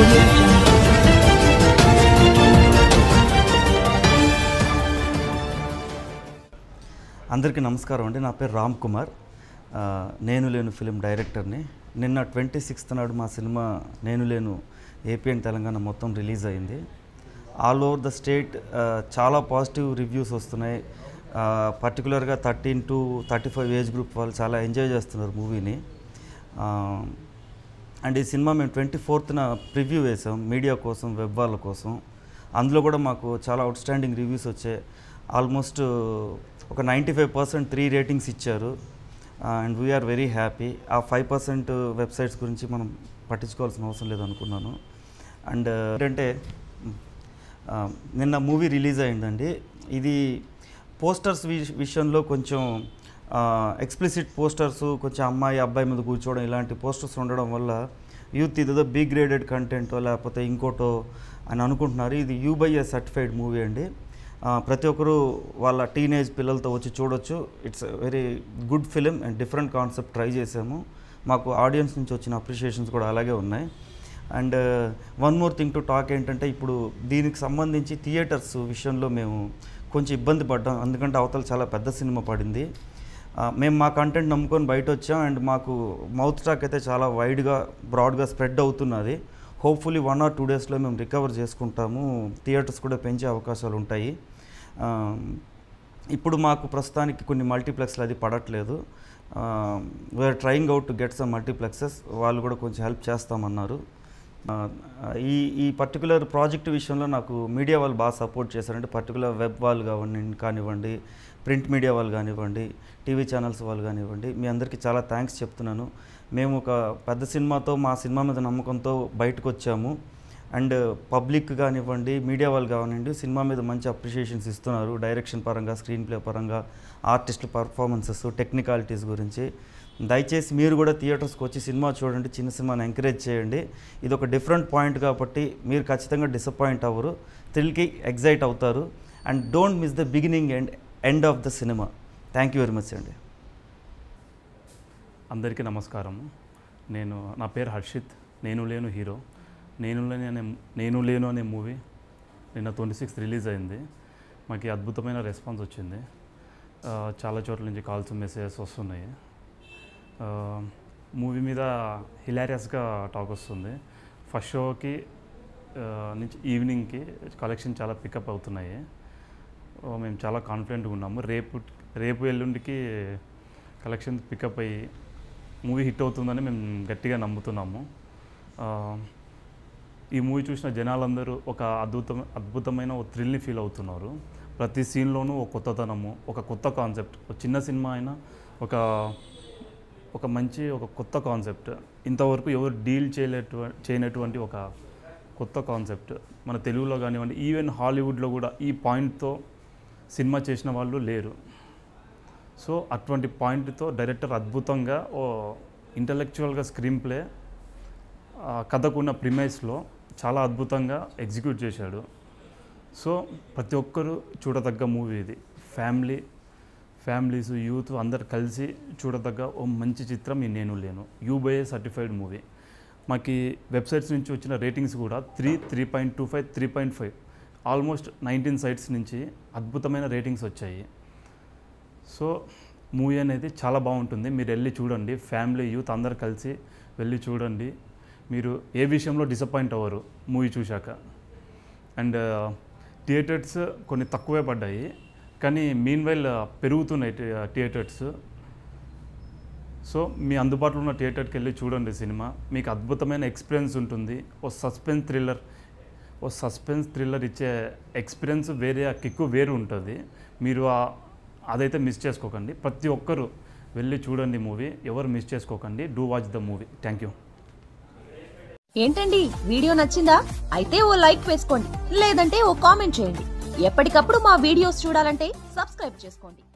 audio jungle. అందరికీ నమస్కారం అండి నా పేరు రామ్ కుమార్ ఆ, నేను లేను ఫిలిం డైరెక్టర్ని నిన్న ట్వంటీ సిక్స్త్ నాడు మా సినిమా నేను లేను ఏపీ అండ్ తెలంగాణ మొత్తం రిలీజ్ అయింది ఆల్ ఓవర్ ద స్టేట్ ఆ, చాలా పాజిటివ్ రివ్యూస్ వస్తున్నాయి పర్టికులర్గా thirteen to thirty five age group వాళ్ళు చాలా ఎంజాయ్ చేస్తున్నారు మూవీని అండ్ ఈ సినిమా మేము ట్వంటీ ఫోర్త్న ప్రివ్యూ వేసాం మీడియా కోసం వెబ్ వాళ్ళ కోసం అందులో కూడా మాకు చాలా అవుట్ స్టాండింగ్ రివ్యూస్ వచ్చాయి ఆల్మోస్ట్ ఒక ninety five percent three ratings ఇచ్చారు అండ్ వీఆర్ వెరీ హ్యాపీ ఆ ఫైవ్ పర్సెంట్ వెబ్సైట్స్ గురించి మనం పట్టించుకోవాల్సిన అవసరం లేదు అనుకున్నాను అండ్ ఏంటంటే ఆ, నిన్న మూవీ రిలీజ్ అయిందండి ఇది పోస్టర్స్ విష- విషయంలో కొంచెం ఎక్స్ప్లిసిట్ పోస్టర్స్ కొంచెం అమ్మాయి అబ్బాయి మీద కూర్చోవడం ఇలాంటి పోస్టర్స్ ఉండడం వల్ల యూత్ ఇదేదో బి గ్రేడెడ్ కంటెంటో లేకపోతే ఇంకోటో అని అనుకుంటున్నారు ఇది U by A certified movie అండి ఆ, ప్రతి ఒక్కరూ వాళ్ళ టీనేజ్ పిల్లలతో వచ్చి చూడొచ్చు it's very good film and different concept try చేసాము మాకు ఆడియన్స్ నుంచి వచ్చిన అప్రిషియేషన్స్ కూడా అలాగే ఉన్నాయి and one more thing to talk ఏంటంటే ఇప్పుడు దీనికి సంబంధించి థియేటర్స్ విషయంలో మేము కొంచెం ఇబ్బంది పడ్డాం ఎందుకంటే అవతల చాలా పెద్ద సినిమా పడింది ఆ, మేము మా కంటెంట్ నమ్ముకొని బయట వచ్చాం అండ్ మాకు మౌత్ టాక్ అయితే చాలా వైడ్గా బ్రాడ్గా స్ప్రెడ్ అవుతున్నది హోప్ఫుల్లీ వన్ ఆర్ టూ డేస్లో మేము రికవర్ చేసుకుంటాము థియేటర్స్ కూడా పెంచే అవకాశాలు ఉంటాయి ఆ, ఇప్పుడు మాకు ప్రస్తుతానికి కొన్ని మల్టీప్లెక్స్లు అది పడట్లేదు we're trying out to get some multiplexes వాళ్ళు కూడా కొంచెం హెల్ప్ చేస్తామన్నారు ఆ, ఈ ఈ పర్టికులర్ ప్రాజెక్ట్ విషయంలో నాకు మీడియా వాళ్ళు బాగా సపోర్ట్ చేశారంటే పర్టికులర్ వెబ్ వాళ్ళు కానివ్వండి కానివ్వండి ప్రింట్ మీడియా వాళ్ళు కానివ్వండి టీవీ ఛానల్స్ వాళ్ళు కానివ్వండి మీ అందరికీ చాలా థ్యాంక్స్ చెప్తున్నాను మేము ఒక పెద్ద సినిమాతో మా సినిమా మీద నమ్మకంతో బయటకు వచ్చాము అండ్ పబ్లిక్ కానివ్వండి మీడియా వాళ్ళు కానివ్వండి సినిమా మీద మంచి అప్రిషియేషన్స్ ఇస్తున్నారు డైరెక్షన్ పరంగా స్క్రీన్ ప్లే పరంగా ఆర్టిస్టుల పర్ఫార్మెన్సెస్ టెక్నికాలిటీస్ గురించి దయచేసి మీరు కూడా థియేటర్స్కి వచ్చి సినిమా చూడండి చిన్న సినిమాని ఎంకరేజ్ చేయండి ఇది ఒక డిఫరెంట్ పాయింట్ కాబట్టి మీరు ఖచ్చితంగా డిసప్పాయింట్ అవ్వరు థ్రిల్కి ఎగ్జైట్ అవుతారు and don't miss the beginning and end of the cinema thank you very much అండి అందరికీ నమస్కారం నేను నా పేరు హర్షిత్ నేను లేను హీరో నేను లేని అనే నేను లేను అనే మూవీ నిన్న ట్వంటీ సిక్స్త్ రిలీజ్ అయింది మాకు అద్భుతమైన రెస్పాన్స్ వచ్చింది ఆ, చాలా చోట్ల నుంచి కాల్స్ మెసేజెస్ వస్తున్నాయి మూవీ మీద హిలారియస్గా టాక్ వస్తుంది ఫస్ట్ షోకి ఆ, నుంచి ఈవినింగ్కి కలెక్షన్ చాలా పికప్ అవుతున్నాయి ఆ, మేము చాలా కాన్ఫిడెంట్గా ఉన్నాము రేపు రేపు ఎల్లుండికి కలెక్షన్ పికప్ అయ్యి మూవీ హిట్ అవుతుందని మేము గట్టిగా నమ్ముతున్నాము ఆ, ఈ మూవీ చూసిన జనాలందరూ ఒక అద్భుతం అద్భుతమైన ఒక థ్రిల్ని ఫీల్ అవుతున్నారు ప్రతి సీన్లోనూ ఒక కొత్తతనము ఒక కొత్త కాన్సెప్ట్ ఒక చిన్న సినిమా అయినా ఒక ఒక మంచి ఒక కొత్త కాన్సెప్ట్ ఇంతవరకు ఎవరు డీల్ చేయలేటు చేయనటువంటి ఒక కొత్త కాన్సెప్ట్ మన తెలుగులో కానివ్వండి ఈవెన్ హాలీవుడ్లో కూడా ఈ పాయింట్తో సినిమా చేసిన వాళ్ళు లేరు సో అటువంటి పాయింట్తో డైరెక్టర్ అద్భుతంగా ఓ ఇంటలెక్చువల్గా స్క్రీన్ ప్లే ఆ కథకున్న ప్రిమైస్లో చాలా అద్భుతంగా ఎగ్జిక్యూట్ చేశాడు సో ప్రతి ఒక్కరూ చూడదగ్గ మూవీ ఇది ఫ్యామిలీ ఫ్యామిలీస్ యూత్ అందరు కలిసి చూడదగ్గ ఓ మంచి చిత్రం ఈ నేను లేను యూబైఏ సర్టిఫైడ్ మూవీ మాకు వెబ్సైట్స్ నుంచి వచ్చిన రేటింగ్స్ కూడా three three point two five three point five almost nineteen sites నుంచి అద్భుతమైన రేటింగ్స్ వచ్చాయి సో మూవీ అనేది చాలా బాగుంటుంది మీరు వెళ్ళి చూడండి ఫ్యామిలీ యూత్ అందరు కలిసి వెళ్ళి చూడండి మీరు ఏ విషయంలో డిసప్పాయింట్ అవ్వరు మూవీ చూశాక అండ్ థియేటర్స్ కొన్ని తక్కువే పడ్డాయి కానీ మీన్ వైల్ పెరుగుతున్నాయి థి- థియేటర్స్ సో మీ అందుబాటులో ఉన్న థియేటర్కి వెళ్ళి చూడండి సినిమా మీకు అద్భుతమైన ఎక్స్పీరియన్స్ ఉంటుంది ఓ సస్పెన్స్ థ్రిల్లర్ ఓ సస్పెన్స్ థ్రిల్లర్ ఇచ్చే ఎక్స్పీరియన్స్ వేరే ఆ కిక్కు వేరు ఉంటుంది మీరు ఆ- అదైతే మిస్ చేసుకోకండి ప్రతి ఒక్కరూ వెళ్ళి చూడండి మూవీ ఎవరు మిస్ చేసుకోకండి do watch the movie thank you ఏంటండి వీడియో నచ్చిందా అయితే ఓ లైక్ వేసుకోండి లేదంటే ఓ కామెంట్ చేయండి ఎప్పటికప్పుడు మా వీడియోస్ చూడాలంటే సబ్స్క్రైబ్ చేసుకోండి